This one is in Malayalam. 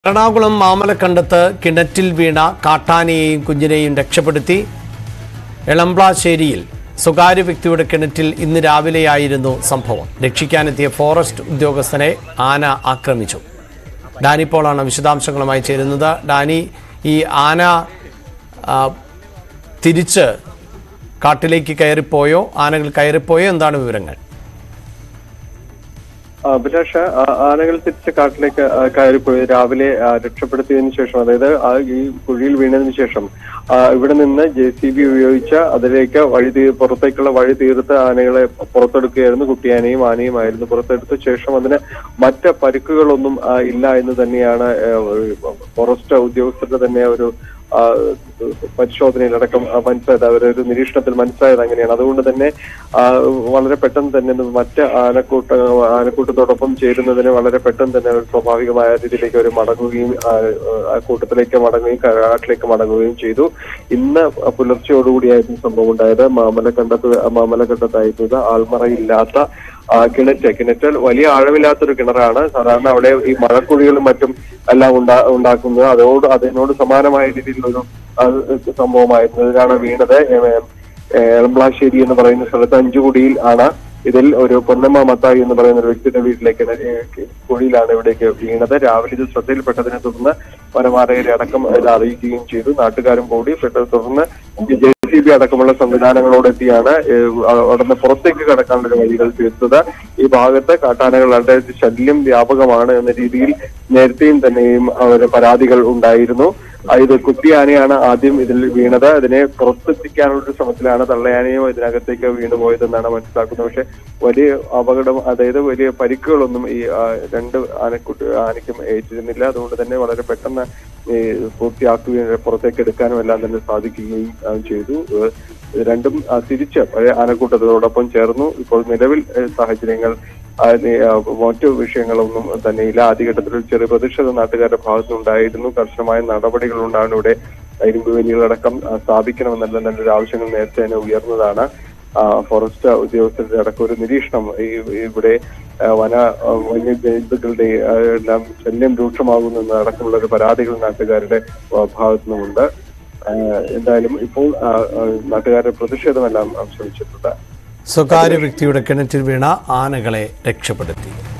എറണാകുളം മാമലക്കണ്ടത്ത് കിണറ്റിൽ വീണ കാട്ടാനയെയും കുഞ്ഞിനെയും രക്ഷപ്പെടുത്തി എളമ്പ്ലാശ്ശേരിയിൽ സ്വകാര്യ വ്യക്തിയുടെ കിണറ്റിൽ ഇന്ന് രാവിലെയായിരുന്നു സംഭവം രക്ഷിക്കാനെത്തിയ ഫോറസ്റ്റ് ഉദ്യോഗസ്ഥനെ ആന ആക്രമിച്ചു ഡാനി പോളാണ് വിശദാംശങ്ങളുമായി ചേരുന്നത് ഡാനി ഈ ആന ആ, തിരിച്ച് കാട്ടിലേക്ക് കയറിപ്പോയോ ആനകൾ കയറിപ്പോയോ എന്താണ് വിവരങ്ങൾ ആ, അഭിലാഷ് ആ, ആനകൾ തിരിച്ച് കാട്ടിലേക്ക് ആ, കയറിപ്പോയി രാവിലെ ആ, രക്ഷപ്പെടുത്തിയതിനു ശേഷം അതായത് ആ ഈ കുഴിയിൽ വീണതിന് ശേഷം ആ, ഇവിടെ നിന്ന് ജെ സി ബി ഉപയോഗിച്ച് അതിലേക്ക് വഴി തീ പുറത്തേക്കുള്ള വഴി തീർത്ത് ആനകളെ പുറത്തെടുക്കുകയായിരുന്നു കുട്ടിയാനയും ആനയുമായിരുന്നു പുറത്തെടുത്ത ശേഷം അതിന് മറ്റ് പരിക്കുകളൊന്നും ആ, ഇല്ല എന്ന് തന്നെയാണ് ഏ, ഫോറസ്റ്റ് ഉദ്യോഗസ്ഥരുടെ തന്നെ ഒരു ആ, പരിശോധനയിലടക്കം ആ, മനസ്സിലായത് അവരൊരു നിരീക്ഷണത്തിൽ മനസ്സിലായത് അങ്ങനെയാണ് അതുകൊണ്ട് തന്നെ ആ, വളരെ പെട്ടെന്ന് തന്നെ ഇത് മറ്റ് ആനക്കൂട്ട ആനക്കൂട്ടത്തോടൊപ്പം ചേരുന്നതിന് വളരെ പെട്ടെന്ന് തന്നെ ഒരു സ്വാഭാവികമായ രീതിയിലേക്ക് അവർ മടങ്ങുകയും ആ, ആ കൂട്ടത്തിലേക്ക് മടങ്ങുകയും കാട്ടിലേക്ക് മടങ്ങുകയും ചെയ്തു ഇന്ന് പുലർച്ചയോടുകൂടിയായിരുന്നു സംഭവം ഉണ്ടായത് മാമലക്കണ്ടത്ത് മാമലക്കണ്ടത്തായിരുന്നു ഇത് ആൾമറയില്ലാത്ത ആ, കിണറ്റ് കിണറ്റ് വലിയ ആഴമില്ലാത്തൊരു കിണറാണ് സാധാരണ അവിടെ ഈ മഴക്കുഴികളും മറ്റും എല്ലാം ഉണ്ടാ ഉണ്ടാക്കുന്നത് അതോട് അതിനോട് സമാനമായ രീതിയിലുള്ളൊരു ആ, സംഭവമായിരുന്നു ഇതിലാണ് വീണത് ഏ- എളമ്പ്ലാശ്ശേരി എന്ന് പറയുന്ന സ്ഥലത്ത് അഞ്ചുകുടിയിൽ ആണ് ഇതിൽ ഒരു പൊന്നമ്മ മത്തായി എന്ന് പറയുന്ന ഒരു വ്യക്തിയുടെ വീട്ടിലേക്ക് ഏ, കുഴിയിലാണ് ഇവിടേക്ക് വീണത് രാവിലെ ഇത് ശ്രദ്ധയിൽപ്പെട്ടതിനെ തുടർന്ന് വനമാലയരെ അടക്കം ഇത് അറിയിക്കുകയും ചെയ്തു നാട്ടുകാരും കൂടി പെട്ട തുടർന്ന് ജെ സി ബി അടക്കമുള്ള സംവിധാനങ്ങളോടെത്തിയാണ് ഏ, അവിടുന്ന് പുറത്തേക്ക് കടക്കാനുള്ള ഒരു വഴികൾ തീർത്തത് ഈ ഭാഗത്ത് കാട്ടാനകളുടെ ശല്യം വ്യാപകമാണ് എന്ന രീതിയിൽ നേരത്തെയും തന്നെയും അവര് പരാതികൾ ഉണ്ടായിരുന്നു ആ, ഇത് കുട്ടിയാനയാണ് ആദ്യം ഇതിൽ വീണത് അതിനെ പുറത്തെത്തിക്കാനുള്ള ഒരു ശ്രമത്തിലാണ് തള്ളയാനയും ഇതിനകത്തേക്ക് വീണു പോയതെന്നാണ് മനസ്സിലാക്കുന്നത് പക്ഷെ വലിയ അപകടം അതായത് വലിയ പരിക്കുകളൊന്നും ഈ ആ, രണ്ട് ആനക്കുട്ടി ആനയ്ക്കും ഏറ്റിരുന്നില്ല അതുകൊണ്ട് തന്നെ വളരെ പെട്ടെന്ന് ഈ പൂർത്തിയാക്കുകയും പുറത്തേക്ക് എടുക്കാനും എല്ലാം തന്നെ സാധിക്കുകയും ആ, ചെയ്തു ഏഹ് ഇത് രണ്ടും ആ, തിരിച്ച് പഴയ ആനക്കൂട്ടത്തോടൊപ്പം ചേർന്നു ഇപ്പോൾ നിലവിൽ ഏഹ് സാഹചര്യങ്ങൾ ആ, നി- ആ, മറ്റു വിഷയങ്ങളൊന്നും തന്നെയില്ല ആദ്യഘട്ടത്തിൽ ഒരു ചെറിയ പ്രതിഷേധം നാട്ടുകാരുടെ ഭാഗത്തുനിന്നുണ്ടായിരുന്നു കർശനമായ നടപടികൾ ഉണ്ടാണ് ഇവിടെ ഇരുമ്പ് വേലികളടക്കം ആ, സ്ഥാപിക്കണമെന്നെല്ലാം തന്നെ ഒരു ആവശ്യങ്ങൾ നേരത്തെ തന്നെ ഉയർന്നതാണ് ആ, ഫോറസ്റ്റ് ഉദ്യോഗസ്ഥരുടെ അടക്കം ഒരു നിരീക്ഷണം ഈ ഇവിടെ ആ, വന ആ, വന്യജന്തുക്കളുടെ ആ, എല്ലാം ശല്യം രൂക്ഷമാകുന്ന അടക്കമുള്ള ഒരു പരാതികൾ നാട്ടുകാരുടെ ആ, ഭാഗത്തുനിന്നുമുണ്ട് ആ, എന്തായാലും ഇപ്പോൾ ആ, ആ, നാട്ടുകാരുടെ പ്രതിഷേധമെല്ലാം അവസാനിച്ചിട്ടുണ്ട് സ്വകാര്യ വ്യക്തിയുടെ കിണറ്റിൽ വീണ ആനകളെ രക്ഷപ്പെടുത്തി